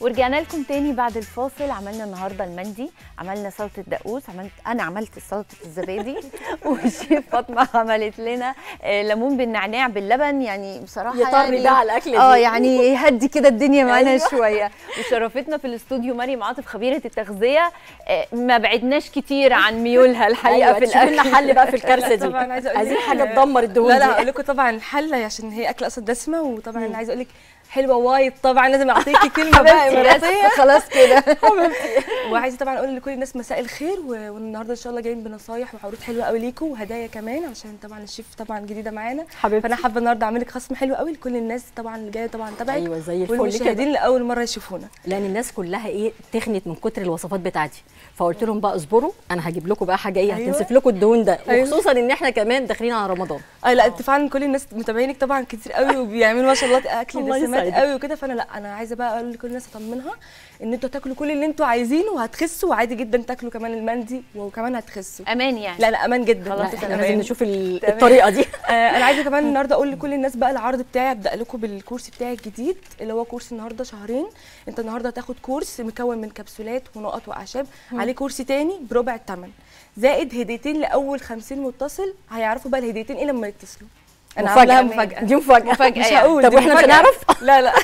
ورجعنا لكم تاني بعد الفاصل عملنا النهارده المندي عملنا سلطه دقوس عملت انا عملت سلطه الزبادي والشيف فاطمه عملت لنا آه، ليمون بالنعناع باللبن يعني بصراحه يطري يعني ده على الأكلة اه دي. يعني يهدي كده الدنيا معانا أيوة. شويه وشرفتنا في الاستوديو مريم عاطف خبيره التغذيه آه، ما بعدناش كتير عن ميولها الحقيقه أيوة في تشوفي الاكل لنا حل بقى في الكارثه دي طبعا عايزه اقول عايزين لك- حاجه تدمر الدهون لا لا دي. هقول لكم طبعا الحله عشان هي اكله اصلا دسمه وطبعا انا عايزه اقول لك حلوه وايد طبعا لازم اعطيكي كلمه بقى حبيبتي اماراتيه بس خلاص كده وعايزه طبعا اقول لكل الناس مساء الخير و- والنهارده ان شاء الله جايين بنصايح وعروض حلوه قوي ليكم وهدايا كمان عشان طبعا الشيف طبعا جديده معانا حبيبتي فانا حابه النهارده اعمل لك خصم حلو قوي لكل الناس طبعا اللي جايه طبعا تبعك ايوه زي الفل كده والمشاهدين لاول مره يشوفونا لان الناس كلها ايه تخنت من كتر الوصفات بتاعتي فقلت لهم بقى اصبروا انا هجيب لكم بقى حاجه ايه أيوة. هتنسف لكم الدهون ده أيوة. وخصوصا ان احنا كمان داخلين على رمضان اه لا انت فعلا كل الناس متابعينك طبعا كتير قوي وبيعملوا ما شاء الله اكل الله دسمات يسعدك. قوي وكده فانا لا انا عايزه بقى اقول لكل الناس اطمنها ان انتوا تاكلوا كل اللي انتوا عايزينه وهتخسوا وعادي جدا تاكلوا كمان المندي وكمان هتخسوا امان يعني لا لا امان جدا خلاص لا لا، احنا تمام. لازم نشوف ال- تمام. الطريقه دي آه انا عايزه كمان النهارده اقول لكل الناس بقى العرض بتاعي ابدا لكم بالكورس بتاعي الجديد اللي هو كورس النهارده شهرين انت النهارده هتاخد كورس مكون من كبسولات ونقط واعشاب عليه كورس تاني بربع الثمن زائد هديتين لاول 50 متصل هيعرفوا بقى الهديتين ايه لما يتصلوا انا عاملاها مفاجاه دي مفاجاه مفاجأة مش يعني. هقول طب دي واحنا مش مفاجأة. هنعرف لا لا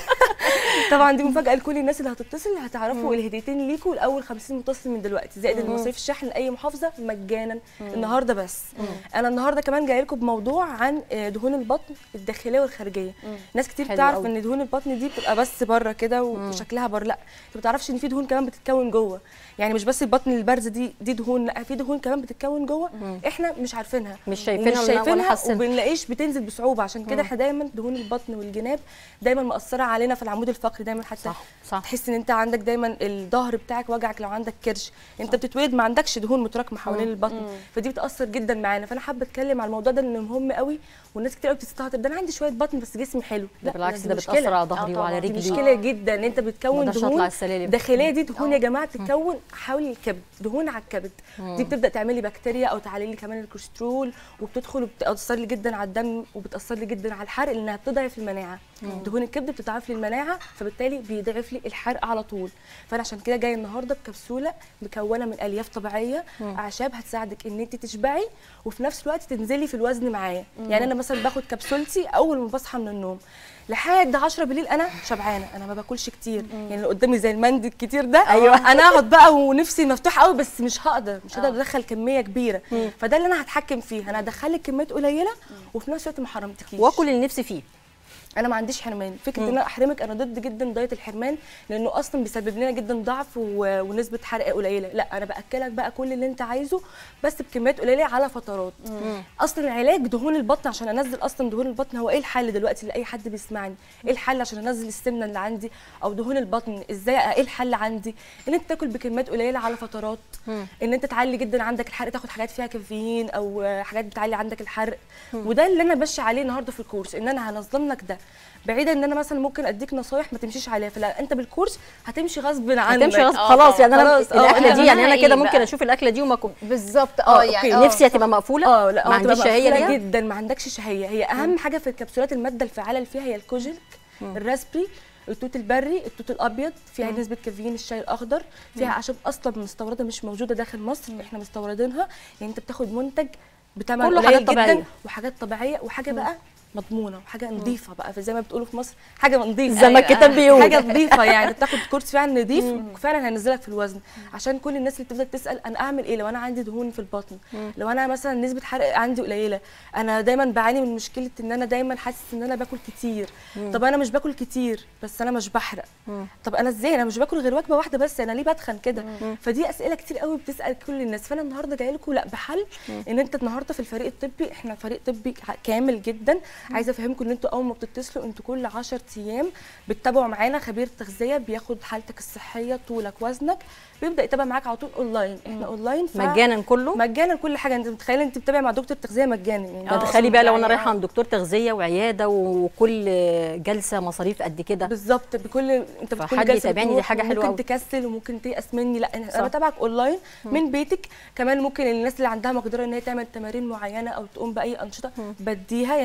طبعا دي مفاجاه لكل الناس اللي هتتصل هتعرفوا الهديتين ليكوا الاول 50 متصل من دلوقتي زائد المصاريف الشحن لاي محافظه مجانا النهارده بس انا النهارده كمان جايه لكم بموضوع عن آه، دهون البطن الداخليه والخارجيه ناس كتير حلو بتعرف قوي. ان دهون البطن دي بتبقى بس بره كده وشكلها بره لا انت ما بتعرفش ان في دهون كمان بتتكون جوه يعني مش بس البطن البارزه دي دي دهون لا في دهون كمان بتتكون جوه احنا مش عارفينها مش شايفينها مش ولا- ولا شايفينها حاسينها. وبنلاقيش بتنزل بصعوبه عشان كده احنا دايما دهون البطن والجناب دايما مأثره علينا في العمود الفقري دايما حتى صح صح تحس ان انت عندك دايما الظهر بتاعك وجعك لو عندك كرش انت بتتولد ما عندكش دهون متراكمه حوالين البطن فدي بتاثر جدا معانا فانا حابه اتكلم على الموضوع ده لانه مهم قوي والناس كتير قوي بتستهتر ده انا عندي شويه بطن بس جسمي حلو ده بالعكس دي ده مشكلة. بتاثر على ظهري آه وعلى طبعاً. دي رجلي مشكله جدا ان انت ما بتكون اقدرش اطلع دهون السلالم داخليه دي دهون يا جماعه بتتكون حول الكبد دهون على الكبد دي بتبدا تعمل لي بكتيريا او تعلي لي كمان الكوليسترول وبتدخل وبتاثر لي جدا على الدم وبتاثر لي جدا على الحرق لانها بتضعف المناعه دهون الكبد بتضعف لي المناعه فبالتالي بيضعف لي الحرق على طول فانا عشان كده جايه النهارده بكبسوله مكونه من الياف طبيعيه اعشاب هتساعدك ان انت تشبعي وفي نفس الوقت تنزلي في الوزن معايا يعني انا مثلا باخد كبسولتي اول ما بصحى من النوم لحد 10 بالليل انا شبعانه انا ما باكلش كتير يعني اللي قدامي زي المندي الكتير ده أيوة. انا اقعد بقى ونفسي مفتوحه قوي بس مش هقدر مش هقدر ادخل كميه كبيره فده اللي انا هتحكم فيه انا هدخلك كميات قليله وفي نفس الوقت ما حرمتكيش واكل اللي نفسي فيه انا ما عنديش حرمان فكره ان انا احرمك انا ضد جدا دايت الحرمان لانه اصلا بيسبب لنا جدا ضعف و... ونسبه حرق قليله لا انا باكلك بقى كل اللي انت عايزه بس بكميات قليله على فترات اصلا العلاج دهون البطن عشان انزل اصلا دهون البطن هو ايه الحل دلوقتي لاي حد بيسمعني ايه الحل عشان انزل السمنه اللي عندي او دهون البطن ازاي ايه الحل عندي ان انت تاكل بكميات قليله على فترات ان انت تعلي جدا عندك الحرق تاخد حاجات فيها كافيين او حاجات بتعلي عندك الحرق وده اللي انا ماشيه عليه النهارده في الكورس ان انا هنظم لك ده بعيدا ان انا مثلا ممكن اديك نصايح ما تمشيش عليها فلا انت بالكورس هتمشي غصب عنك هتمشي غصب آه خلاص يعني انا خلاص، آه. الاكله دي يعني انا إيه كده بقى؟ ممكن اشوف الاكله دي وما أكل. بالظبط آه، اه يعني أوكي. آه. نفسي هتبقى مقفوله اه لا ما هتبقى عنديش شهيه مقفولة ليها جدا ما عندكش شهيه هي اهم حاجه في الكبسولات الماده الفعاله اللي فيها هي الكوجل الراسبري التوت البري التوت الابيض فيها نسبه كافيين الشاي الاخضر فيها اعشاب اصلا مستورده مش موجوده داخل مصر احنا مستوردينها يعني انت بتاخد منتج بتمن كله قليل حاجات جدا طبيعية. وحاجات طبيعيه وحاجه بقى مضمونه وحاجه نظيفه بقى زي ما بتقولوا في مصر حاجه نظيفه زي ما الكتاب بيقول حاجه نظيفه يعني بتاخد كورس فعلا نظيف وفعلا هينزلك في الوزن عشان كل الناس اللي بتفضل تسال انا اعمل ايه لو انا عندي دهون في البطن لو انا مثلا نسبه حرق عندي قليله انا دايما بعاني من مشكله ان انا دايما حاسس ان انا باكل كتير طب انا مش باكل كتير بس انا مش بحرق طب انا ازاي انا مش باكل غير وجبه واحده بس انا ليه بتخن كده فدي اسئله كتير قوي بتسال كل الناس فانا النهارده جايه لكم لا بحل ان انت النهارده في الفريق الطبي احنا فريق طبي كامل جدا عايزه افهمكم ان انتوا اول ما بتتصلوا انتوا كل 10 ايام بتتابعوا معانا خبير تغذيه بياخد حالتك الصحيه طولك وزنك بيبدا يتابع معاك على طول اونلاين احنا اونلاين ف- مجانا كله مجانا كل حاجه انت متخيله انت بتتابع مع دكتور تغذيه مجانا يعني ده آه، تخيلي بقى لو انا يعني رايحه آه. عند دكتور تغذيه وعياده وكل جلسه مصاريف قد كده بالظبط بكل انت بكل فحد جلسه يتابعني دي بتروح حاجة حلوة ممكن أوي. تكسل وممكن تيأس مني لا انا صح. انا بتابعك اونلاين من بيتك كمان ممكن الناس اللي عندها مقدره ان هي تعمل تمارين معينه او تقوم باي انشطه بديها يعني كل واحد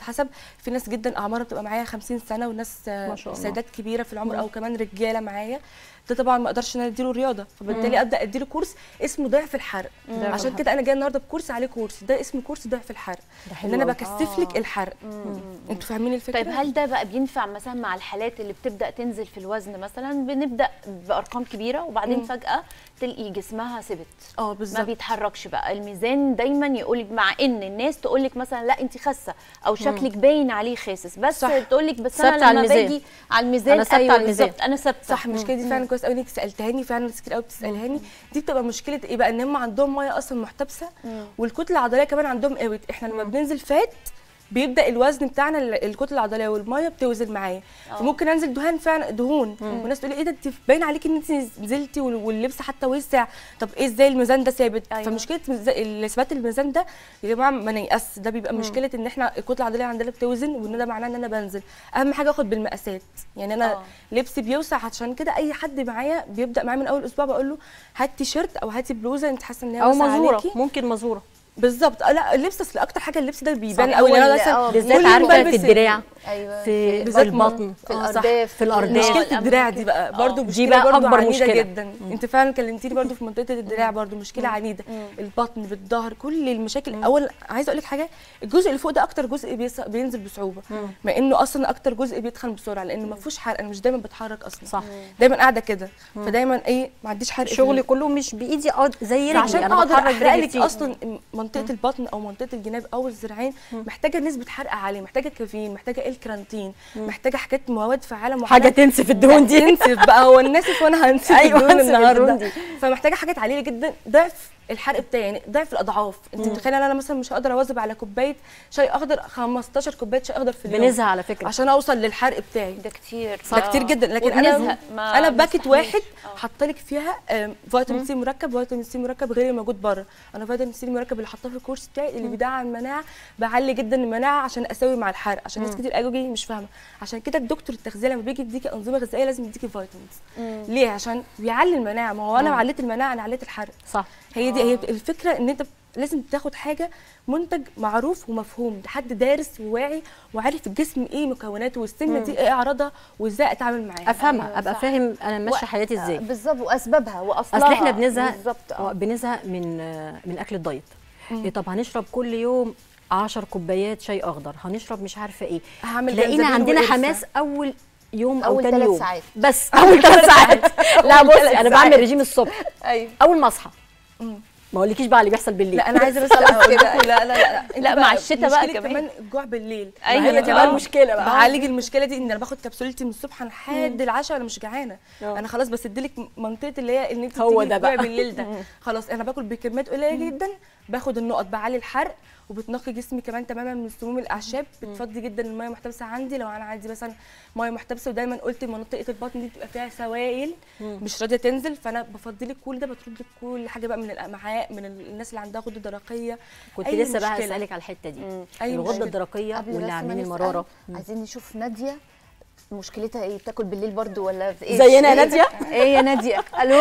حسب في ناس جدا اعمارها بتبقى معايا 50 سنه وناس آه، ما شاء الله. سيدات كبيره في العمر او كمان رجاله معايا ده طبعا ما اقدرش ان انا اديله رياضه فبالتالي ابدا اديله كورس اسمه ضعف الحرق ضعف عشان الحرق. كده انا جايه النهارده بكورس عليه كورس ده اسمه كورس ضعف الحرق ده حلو ان انا أوي. بكثف لك الحرق انتوا فاهمين الفكره طيب هل ده بقى بينفع مثلا مع الحالات اللي بتبدا تنزل في الوزن مثلا بنبدا بارقام كبيره وبعدين مم. فجاه تلاقي جسمها ثبت اه ما بالظبط بيتحركش بقى الميزان دايما يقولك مع ان الناس تقولك مثلا لا انت خاسه او شكلك باين عليه خاسس بس صح. تقولك بس ثابتة انا على لما الميزان. باجي على الميزان أنا ثابتة أيوة على الميزان. بالظبط، انا ثابته صح المشكله دي فعلا كويس قوي انك سالتهاني فعلا ناس كتير قوي بتسالهاني دي بتبقى مشكله ايه بقى ان هم عندهم ميه اصلا محتبسه والكتله العضليه كمان عندهم قوي احنا لما بننزل فات بيبدا الوزن بتاعنا ال- الكتله العضليه والميه بتوزن معايا فممكن انزل دهان فعلا دهون والناس تقول لي ايه ده انت باين عليكي ان انت نزلتي وال- واللبس حتى وسع طب ايه ازاي الميزان ده ثابت أيوة. فمشكله مز- ال- ثبات الميزان ده يا جماعه ما نيأس ده بيبقى مشكله ان احنا الكتله العضليه عندنا بتوزن وان ده معناه ان انا بنزل اهم حاجه اخد بالمقاسات يعني انا آه. لبسي بيوسع عشان كده اي حد معايا بيبدا معايا من اول اسبوع بقول له هات تيشيرت او هاتي بلوزه انت حاسه ان هي او واسعة مزوره عليكي. ممكن مزوره بالظبط آه، لا اللبس اصل اكتر حاجه اللبس ده بيبان صح، قوي هو انا ال- مثلا آه، بالذات كل يوم عارفه في بلبس الدراع ايوه في, في بالذات البطن في آه، صح. الارداف في الأرداف. مشكله الأماكن الدراع دي بقى كده. برضو آه. مشكله دي بقى برضو أكبر عنيدة مشكلة. جدا انت فعلا كلمتيني برضو في منطقه الدراع برضو مشكله عنيده البطن بالظهر كل المشاكل اول عايزه اقول لك حاجه الجزء اللي فوق ده اكتر جزء بيص- بينزل بصعوبه مع انه اصلا اكتر جزء بيتخن بسرعه لانه ما فيهوش حرق انا مش دايما بتحرك اصلا صح. دايما قاعده كده فدايما ايه ما عنديش حرق في شغلي كله مش بايدي أقعد زي رجلي عشان انا اقدر بتحرك احرق برجلي لك كتير. اصلا منطقه البطن او منطقه الجناب او الذراعين محتاجه نسبه حرق عاليه محتاجه كافيين محتاجه الكرانتين محتاجه حاجات مواد فعاله معينه حاجه تنسف الدهون دي تنسف بقى هو الناسف وانا هنسف أيوة، الدهون هنسف النهارده الدهون دي. فمحتاجه حاجات عاليه جدا ضعف الحرق بتاعي يعني ضعف الاضعاف انت متخيله ان انا مثلا مش هقدر اواظب على كوبايه شاي اخضر 15 كوبايه شاي اخضر في اليوم بنزهق على فكره عشان اوصل للحرق بتاعي ده كتير ده كتير جدا لكن انا وبنزهق، ما انا باكت بنستحملش. واحد آه. حاطه لك فيها آم، فيتامين سي مركب فيتامين سي مركب غير الموجود بره انا فيتامين سي المركب اللي حاطاه في الكورس بتاعي اللي بيدعم المناعه بعلي جدا المناعه عشان اسوي مع الحرق عشان ناس كتير قالوا لي مش فاهمه عشان كده الدكتور التغذيه لما بيجي يديكي انظمه غذائيه لازم يديكي فيتامينز ليه عشان بيعلي المناعه ما هو انا عليت المناعه انا عليت الحرق صح هي دي هي الفكره ان انت لازم تاخد حاجه منتج معروف ومفهوم حد دارس وواعي وعارف الجسم ايه مكوناته والسمنه دي ايه اعراضها وازاي اتعامل معاها افهمها أيوة، ابقى صح. فاهم انا ماشيه حياتي ازاي بالظبط واسبابها واصلها اصل احنا بنزهق بالظبط آه، اه بنزهق من آه، من اكل الدايت إيه طب هنشرب كل يوم 10 كوبايات شاي اخضر هنشرب مش عارفه ايه هعمل تلاقينا جنزبيل عندنا وقرفة. حماس اول يوم او أول تاني ثلاث يوم ساعات. بس اول ثلاث ساعات لا أول بصي ثلاث انا ساعات. بعمل رجيم الصبح ايوه اول ما اصحى مم. ما اقولكيش بقى اللي بيحصل بالليل لا انا عايزه بس اقول لكم لا لا لا لا انت لا، بقى مع الشتا بقى مشكلة كمان. الجوع بالليل أيوة، ما هي دي دي بقى بقى المشكلة بقى. بعالج المشكله دي ان انا باخد كبسولتي من الصبح لحد العشاء انا مش جعانه آه. انا خلاص بسدلك منطقه اللي هي ان انت هو بتيجي ده تجوعي بقى. بالليل ده خلاص انا باكل بكميات قليله جدا باخد النقط بعلي الحرق وبتنقي جسمي كمان تماما من سموم الاعشاب بتفضي جدا الميه محتبسه عندي لو انا عندي مثلا ميه محتبسه ودايما قلت منطقه البطن دي بتبقى فيها سوائل مش راضيه تنزل فانا بفضي لك كل ده بترد لك كل حاجه بقى من الامعاء من الناس اللي عندها غده درقيه كنت أي لسه بقى مشكلة. هسالك على الحته دي أي الغده مشكلة. الدرقيه قبل بس واللي ما عاملين نسأل، المراره عايزين نشوف ناديه مشكلتها ايه بتاكل بالليل برضو ولا في ايه زينا يا إيه؟ نادية؟ ايه يا ناديه الو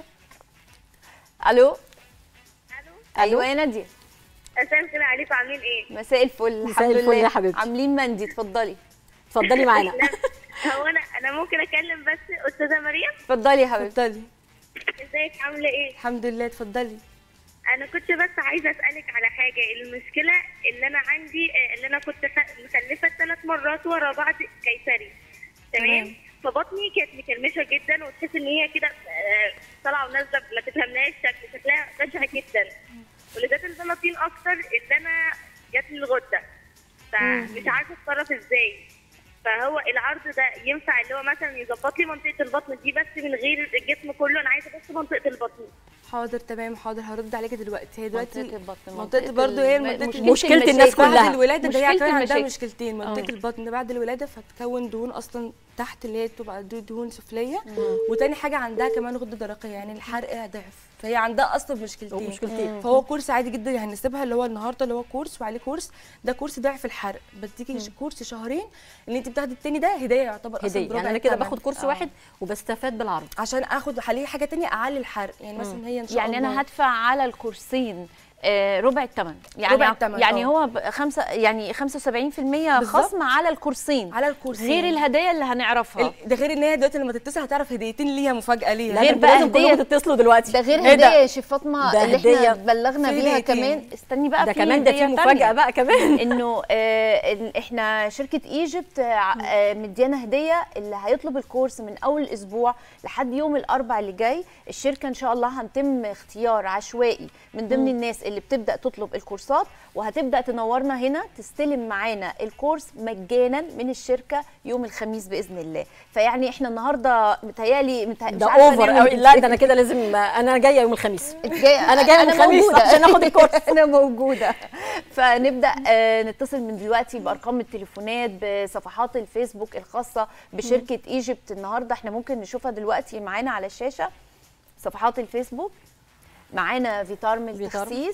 الو الو ايوه يا ناديه مساء الخير عليكم عاملين ايه؟ مساء الفل مساء الحمد الفل لله يا حبيبتي. عاملين مندي اتفضلي اتفضلي معانا لا هو انا انا ممكن اكلم بس استاذه مريم اتفضلي يا حبيبتي اتفضلي ازيك عامله ايه؟ الحمد لله اتفضلي انا كنت بس عايزه اسالك على حاجه المشكله اللي انا عندي آه، اللي انا كنت خ- مخلفه ثلاث مرات ورا بعض قيصري تمام تمام. فبطني كانت مكرمشه جدا وتحس ان هي كده آه، طالعه ونازله ما تفهمناش شكل شكلها بشع جدا واللي زاد البلاطين اكتر ان انا جات لي الغده فمش عارفه اتصرف ازاي فهو العرض ده ينفع اللي هو مثلا يظبط لي منطقه البطن دي بس من غير الجسم كله انا عايزه بس منطقه البطن حاضر تمام حاضر هرد عليكي دلوقتي هي دلوقتي منطقة البطن، منطقه برضه هي الم- منطقه مشكلة الناس المشاكل. كلها. بعد الولاده ده هي مشكلة كمان عندها المشاكل. مشكلتين منطقه البطن بعد الولاده فتكون دهون اصلا تحت اللي هي بتبقى دو- دهون سفليه وتاني حاجه عندها كمان غده درقيه يعني الحرق ضعف فهي عندها اصلا مشكلتين مشكلتين. فهو كورس عادي جدا هنسيبها اللي هو النهارده اللي هو كورس وعليه كورس ده كورس ضعف الحرق بديكي ش- كورس شهرين اللي انت بتاخدي التاني ده هديه يعتبر اصلا هديه بربع يعني انا كده الثمن. باخد كورس آه. واحد وبستفاد بالعرض عشان اخد عليه حاجه تانية اعلي الحرق يعني مثلا هي ان شاء يعني الله انا هدفع على الكورسين آه، ربع الثمن يعني ربع التمن، يعني آه. هو ب- خمسة يعني 75% بالظبط. خصم على الكورسين على الكورسين. غير الهدايا اللي هنعرفها ال- ده غير ان هي دلوقتي لما تتصل هتعرف هديتين ليها مفاجاه ليها لا غير ده بقى لازم كلكم هدية. تتصلوا دلوقتي ده غير إيه هديه ده؟ يا شيف فاطمه ده اللي احنا هدية. بلغنا في بيها هديتين. كمان استني بقى ده في كمان ده في هدية مفاجاه تانية. بقى كمان انه آه ال- احنا شركه ايجيبت آه مديانا هديه اللي هيطلب الكورس من اول اسبوع لحد يوم الاربع اللي جاي الشركه ان شاء الله هنتم اختيار عشوائي من ضمن الناس اللي بتبدا تطلب الكورسات وهتبدا تنورنا هنا تستلم معانا الكورس مجانا من الشركه يوم الخميس باذن الله فيعني احنا النهارده متهيالي متهيألي ده اوفر قوي لا ده انا كده لازم انا جايه يوم الخميس جاي أنا جاية من الخميس موجودة. عشان آخد الكورس. انا موجوده فنبدا آه، نتصل من دلوقتي بارقام التليفونات بصفحات الفيسبوك الخاصه بشركه ايجيبت النهارده احنا ممكن نشوفها دلوقتي معانا على الشاشه صفحات الفيسبوك معانا فيتارم فيتارم. التخسيس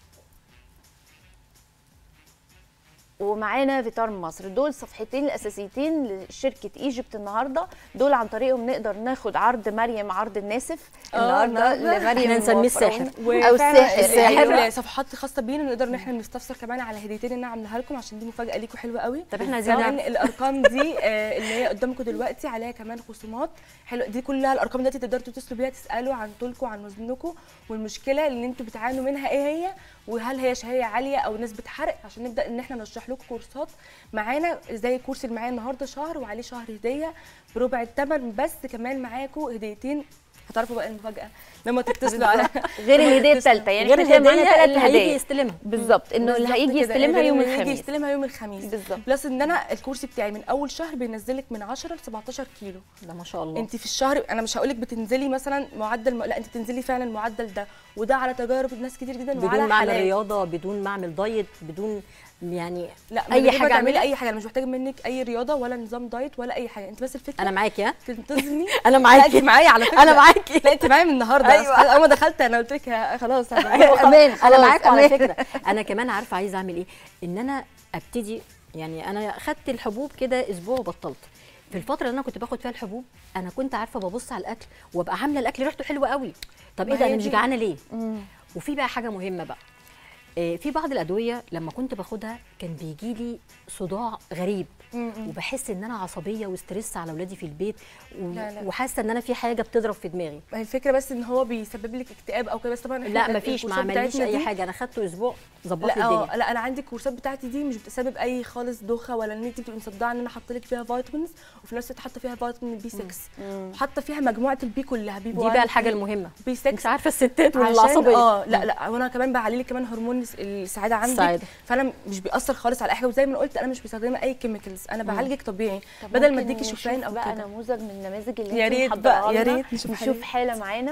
ومعانا فيتارم مصر دول صفحتين الاساسيتين لشركه ايجيبت النهارده دول عن طريقهم نقدر ناخد عرض مريم عرض الناسف آه، النهارده النهاردة. لمريم إحنا نسميه موفرين. الساحر. او الساحر الساحر أيوة. الصفحات الخاصه بينا نقدر ان احنا نستفسر كمان على هديتين اللي انا عاملاها لكم عشان دي مفاجاه ليكم حلوه قوي طب إحنا عايزين كمان نعرف. الارقام دي آه، اللي هي قدامكم دلوقتي عليها كمان خصومات حلو دي كلها الارقام دلوقتي تقدروا تتصلوا بيها تسالوا عن طولكم عن وزنكم والمشكله اللي انتوا بتعانوا منها ايه هي وهل هي شهيه عاليه او نسبه حرق عشان نبدا ان احنا نرشح لكم كورسات معانا زي الكورس اللي معايا النهارده شهر وعليه شهر هديه بربع الثمن بس كمان معاكم هديتين هتعرفوا بقى المفاجاه لما تتصلوا على غير الهديه الثالثه يعني غير احنا كده معانا الهديه ثلاث اللي هيجي هدايا يستلمها بالظبط انه اللي بالظبط هيجي كده، يستلمها اللي يوم هيجي الخميس يستلمها يوم الخميس بالظبط. بلس ان انا الكورس بتاعي من اول شهر بينزلك من 10 ل 17 كيلو ده ما شاء الله انت في الشهر انا مش هقولك بتنزلي مثلا معدل لا انت بتنزلي فعلا المعدل ده وده على تجارب ناس كتير جدا بدون وعلى ما اعمل حالات. رياضه بدون ما اعمل دايت بدون يعني لا اي من غير ما حاجه تعملي اعملها اي حاجه انا مش محتاجه منك اي رياضه ولا نظام دايت ولا اي حاجه انت بس الفكره انا معاكي ها تنتظمي انا لا معاكي انت معايا على فكره انا معاكي لا انت معايا من النهارده أيوة. أيوة. اول ما دخلت انا قلت لك يا- خلاص أنا- أيوة، أمان، انا خلاص، معاكم على أمان. فكره انا كمان عارفه عايزه اعمل ايه ان انا ابتدي يعني انا خدت الحبوب كده اسبوع وبطلت في الفتره اللي انا كنت باخد فيها الحبوب انا كنت عارفه ببص على الاكل وابقى عامله الاكل ريحته حلوه قوي طب ايه ما ده هي انا مش دي. جعانه ليه وفي بقى حاجه مهمه بقى آه، في بعض الادويه لما كنت باخدها كان بيجي لي صداع غريب وبحس ان انا عصبيه وستريس على اولادي في البيت و- لا، لا. وحاسه ان انا في حاجه بتضرب في دماغي ما هي الفكره بس ان هو بيسبب لك اكتئاب او كده بس طبعا إحنا لا مفيش ما الكورسات عمليش بتاعتنا اي دي- حاجه انا خدته اسبوع ظبط لي لا الدنيا اه لا انا عندي الكورسات بتاعتي دي مش بتسبب اي خالص دوخه ولا ان انت بتبقي مصدعه ان انا حاطه لك فيها فيتامينز وفي نفس الوقت حاطه فيها فيتامين بي 6 وحاطه فيها مجموعه البي كلها بي دي بقى الحاجه المهمه بي 6 انت عارفه الستات عشان والعصبيه اه لا لا وانا كمان بعلي لك كمان هرمون الس- السعاده عندك السعادة. فانا مش بيأثر خالص على اي حاجه وزي ما أنا قلت انا مش مستخدمه اي كيميكالز انا بعالجك طبيعي طب بدل ما ممكن اديكي نشوف شوفان او بقى كده نموذج من النماذج اللي يا انتي ريت محضراها بقى، يا لنا. ريت نشوف نشوف حاجة. حاله معانا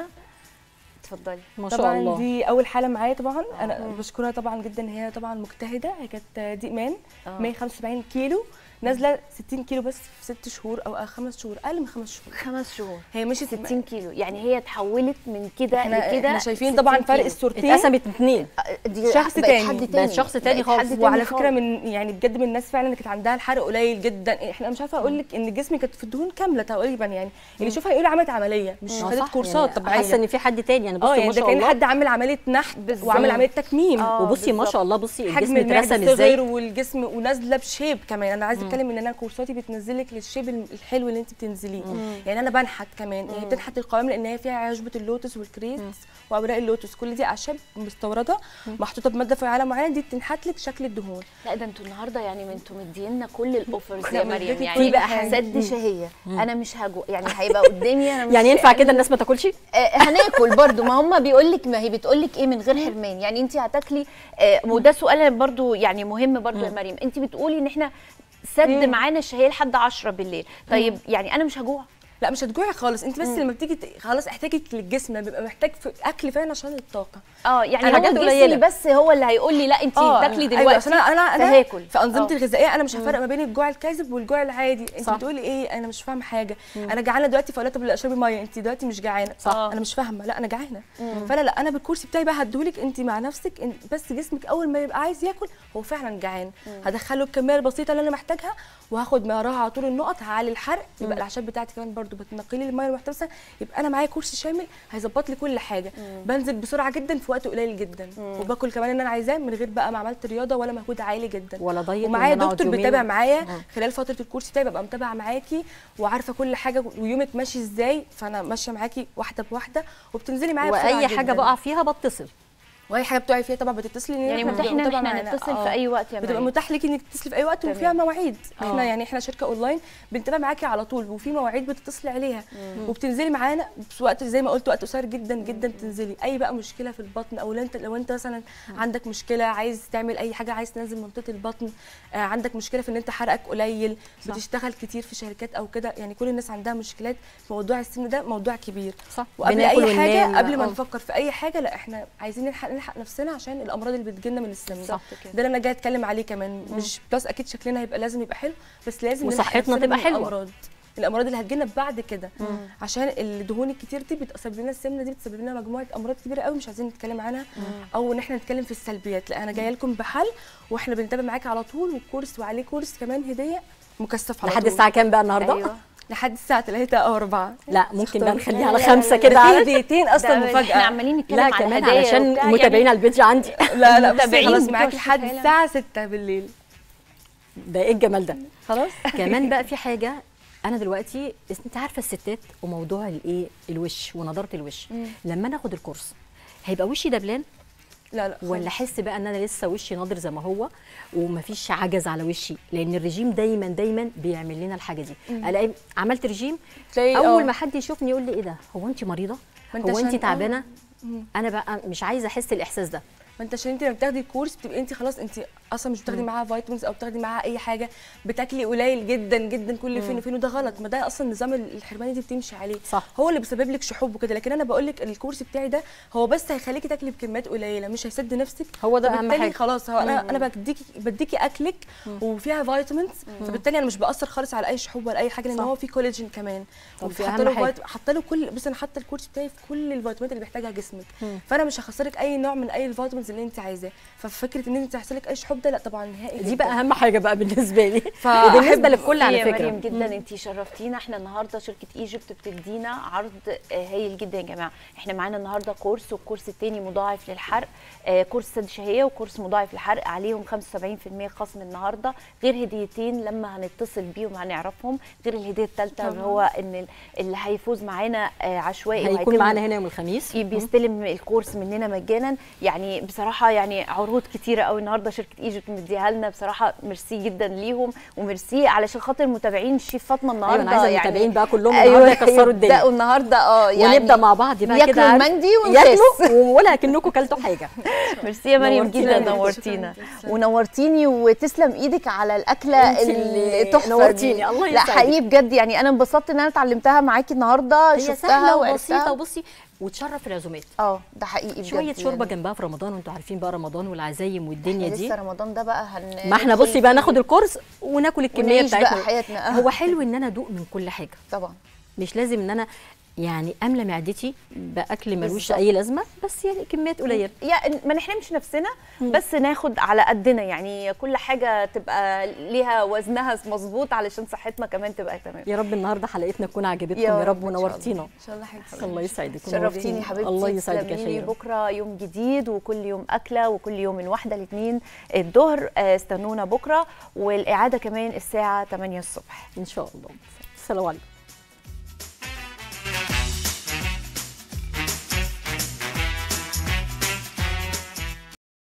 اتفضلي ما شاء طبعا الله دي اول حاله معايا طبعا انا بشكرها طبعا جدا ان هي طبعا مجتهده هي كانت دي ايمان آه. 175 كيلو نازله 60 كيلو بس في ست شهور او خمس شهور اقل من خمس شهور خمس شهور هي مشيت 60 كيلو يعني هي اتحولت من كده احنا لكده احنا شايفين 60 طبعا فرق كيلو. الصورتين اتقسمت اتنين دي شخص بقت تاني. حد بقت تاني شخص تاني بقت خالص. حد تاني وعلى خالص. فكره من يعني بجد من الناس فعلا اللي كانت عندها الحرق قليل جدا احنا مش عارفه اقول لك ان جسمي كانت في الدهون كامله تقريبا يعني اللي يشوفها يقول عملت عمليه مش آه خدت صح، كورسات يعني طبيعيه حاسه ان في حد تاني يعني اه بصي يعني ما ده شاء كان الله حد عامل عمليه نحت بالظبط. وعامل عمليه تكميم آه. وبصي ما بالظبط. شاء الله بصي حجم الجسم المعده اترسم صغر ازاي والجسم ونازله بشيب كمان انا عايزه اتكلم ان انا كورساتي بتنزلك للشيب الحلو اللي انت بتنزليه يعني انا بنحت كمان يعني بتنحت القوام لان هي فيها عشبه اللوتس والكريس واوراق اللوتس كل دي اعشاب مستورده محطوطه بماده فعاله معينه دي بتنحت لك شكل الدهون لا ده انتوا النهارده يعني ما انتوا مدينا كل الاوفرز لا، يا مديكي مريم كل يعني بقى بقى حاجة. سد شهيه انا مش هجو يعني هيبقى قدامي انا مش يعني ينفع كده الناس ما تاكلش آه، هناكل برضو ما هم بيقول لك ما هي بتقول لك ايه من غير حرمان يعني انت هتاكلي آه، وده سؤال برضو يعني مهم برضو يا مريم انت بتقولي ان احنا سد معانا الشهيه لحد 10 بالليل طيب يعني انا مش هجوع لا مش هتجوعي خالص انت بس لما بتيجي ت- خلاص احتاجك للجسم لما بيبقى محتاج في اكل فعلا عشان الطاقه اه يعني حاجات هو قليلة. جسمي بس هو اللي هيقول لي لا انت تاكلي أيوة، دلوقتي عشان انا انا انا فهاكل في انظمتي آه. الغذائيه انا مش هفرق ما بين الجوع الكاذب والجوع العادي انت صح. بتقولي ايه انا مش فاهمه حاجه انا جعانه دلوقتي فقلت طب لا اشربي ميه انت دلوقتي مش جعانه صح. انا مش فاهمه لا انا جعانه فانا لا انا بالكرسي بتاعي بقى هديهولك انت مع نفسك إن- بس جسمك اول ما يبقى عايز ياكل هو فعلا جعان هدخله الكميه البسيطه اللي انا محتاجها وهاخد معاها على طول النقط هعلي الحرق يبقى الاعشاب بتاعتي كمان برضو برضو بتنقي لي الميه المحتبسه يبقى انا معايا كورس شامل هيظبط لي كل حاجه بنزل بسرعه جدا في وقت قليل جدا وباكل كمان اللي انا عايزاه من غير بقى ما عملت رياضه ولا مجهود عالي جدا ولا ضيق ومعايا وإن أنا أقعد دكتور يومين بيتابع و- معايا مم. خلال فتره الكورس بتاعي ببقى متابعه معاكي وعارفه كل حاجه ويومك ماشي ازاي فانا ماشيه معاكي واحده بواحده وبتنزلي معايا بسرعه واي حاجه جداً. بقى فيها بتصل واي حاجه بتقعي فيها طبعا بتتصلي لان يعني إحنا متاح بنبقى ان متابعة احنا معانا. نتصل آه. في اي وقت يا بتبقى مريم متاح ليكي انك تتصلي في اي وقت تمام. وفيها مواعيد آه. احنا يعني احنا شركه اونلاين بنتابع معاكي على طول وفي مواعيد بتتصلي عليها وبتنزلي معانا في وقت زي ما قلت وقت قصير جدا جدا تنزلي اي بقى مشكله في البطن او لو انت لو انت مثلا عندك مشكله عايز تعمل اي حاجه عايز تنزل منطقه البطن آه عندك مشكله في ان انت حرقك قليل صح. بتشتغل كتير في شركات او كده يعني كل الناس عندها مشكلات موضوع السن ده موضوع كبير صح وقبل بناكل اي حاجه وننام. قبل ما آه. نفكر في اي حاجه لا احنا عايزين نلحق نلحق نفسنا عشان الامراض اللي بتجيلنا من السن صح كده. ده اللي انا جايه اتكلم عليه كمان مش بلس اكيد شكلنا هيبقى لازم يبقى حلو بس لازم نلحق وصحتنا نفسنا تبقى من حلوة. الامراض الامراض اللي هتجيلنا بعد كده عشان الدهون الكتير دي بتسبب لنا السمنه دي بتسبب لنا مجموعه امراض كبيره قوي مش عايزين نتكلم عنها او ان احنا نتكلم في السلبيات لا انا جايه لكم بحل واحنا بنتابع معاكي على طول والكورس وعليه كورس كمان هديه مكثف على لحد طول. الساعه كام بقى النهارده ايوه لحد الساعه 3 او 4 لا ممكن بقى اختاري. نخليها على لا، لا، خمسة لا، كده في على هديتين اصلا ده مفاجاه احنا عمالين نتكلم لا على كمان الهدايا علشان وبتاع، متابعين على البيج عندي لا لا بصي المتابعين خلاص بتوع معاكي لحد الشفالة. الساعه 6 بالليل ده ايه الجمال ده خلاص كمان بقى في حاجه انا دلوقتي انت عارفه الستات وموضوع الايه الوش ونضاره الوش لما انا اخد الكورس هيبقى وشي دبلان لا لا ولا احس بقى ان انا لسه وشي ناضر زي ما هو ومفيش عجز على وشي لان الرجيم دايما دايما بيعمل لنا الحاجه دي الاقي عملت رجيم تلاقي اول آه. ما حد يشوفني يقول لي ايه ده هو انت مريضه ما أنت هو انت عشان- تعبانه مم. انا بقى مش عايزه احس الاحساس ده ما انت عشان انت لما بتاخدي الكورس بتبقي انت خلاص انت اصلا مش بتاخدي معاها فيتامينز او بتاخدي معاها اي حاجه بتاكلي قليل جدا جدا كل فين وفين وده غلط ما ده اصلا النظام الحرماني دي بتمشي عليه صح. هو اللي بيسبب لك شحوب وكده لكن انا بقول لك الكورس بتاعي ده هو بس هيخليكي تاكلي بكميات قليله مش هيسد نفسك هو ده اهم وبالتالي حاجه خلاص هو انا انا بديكي بديكي اكلك وفيها فيتامينز فبالتالي انا مش باثر خالص على اي شحوب ولا اي حاجه لان صح. هو فيه كولاجين كمان طب وفي دي حاطه أهم له حاجة. فيت- حاطه له كل بس انا حاطه الكورس بتاعي في كل الفيتامينات اللي بيحتاجها جسمك فانا مش هخسرك اي نوع من اي الفيتامينز اللي انت عايزاه ففكره ان انت تحصل لك اي شحوب ده لا طبعا نهائي دي جداً. بقى اهم حاجه بقى بالنسبه لي فأحب- وبالنسبه للكل على يا فكره مريم جدا انت شرفتينا احنا النهارده شركه ايجيبت بتدينا عرض آه، هايل جدا يا جماعه احنا معانا النهارده كورس والكورس التاني مضاعف للحرق آه، كورس سد شهيه وكورس مضاعف للحرق عليهم 75% خصم النهارده غير هديتين لما هنتصل بيهم هنعرفهم غير الهديه الثالثه اللي هو ان ال- اللي هيفوز معانا آه، عشوائي هيكون وهيتم معانا هنا يوم الخميس بيستلم الكورس مننا مجانا يعني بصراحه يعني عروض كتيره قوي النهارده شركه ايجيبت مديها لنا بصراحه ميرسي جدا ليهم وميرسي علشان خاطر متابعين الشيف فاطمه النهارده ايوه انا عايزه يعني المتابعين بقى كلهم النهارده يكسروا الدنيا يبداوا النهارده اه يعني ونبدا مع بعض بقى ياكلوا كده عارف؟ المندي ياكلوا ونخس ولا كأنكم كلتوا حاجه ميرسي يا مريم نورتينا جدا جدا. نورتينا شكراً. ونورتيني وتسلم ايدك على الاكله انتي اللي التحفه نورتيني، دي. الله لا يسعدك. حقيقي بجد يعني انا انبسطت ان انا اتعلمتها معاكي النهارده هي شفتها سهله وعرفتها. وبسيطه وبصي وتشرف العزومات اه ده حقيقي بجد شويه شوربه يعني. جنبها في رمضان وانتوا عارفين بقى رمضان والعزايم والدنيا احنا دي لسه رمضان ده بقى هن ما احنا بصي بقى ناخد الكورس وناكل الكميه ونعيش بقى بتاعتنا حياتنا. هو حلو ان انا ادوق من كل حاجه طبعا مش لازم ان انا يعني املى معدتي باكل ملوش بالظبط. اي لازمه بس يعني كميات قليله يعني ما نحرمش نفسنا بس ناخد على قدنا يعني كل حاجه تبقى ليها وزنها مظبوط علشان صحتنا كمان تبقى تمام يا رب النهارده حلقتنا تكون عجبتكم يا يا رب رب إن شاء الله. ونورتينا ان شاء الله حاجه الله يسعدك شرفتيني حبيبتي الله يسعدك يا تسلمي لي. شيرين بكره يوم جديد وكل يوم اكله وكل يوم من واحده لاثنين الظهر آه، استنونا بكره والاعاده كمان الساعه 8 الصبح ان شاء الله السلام عليكم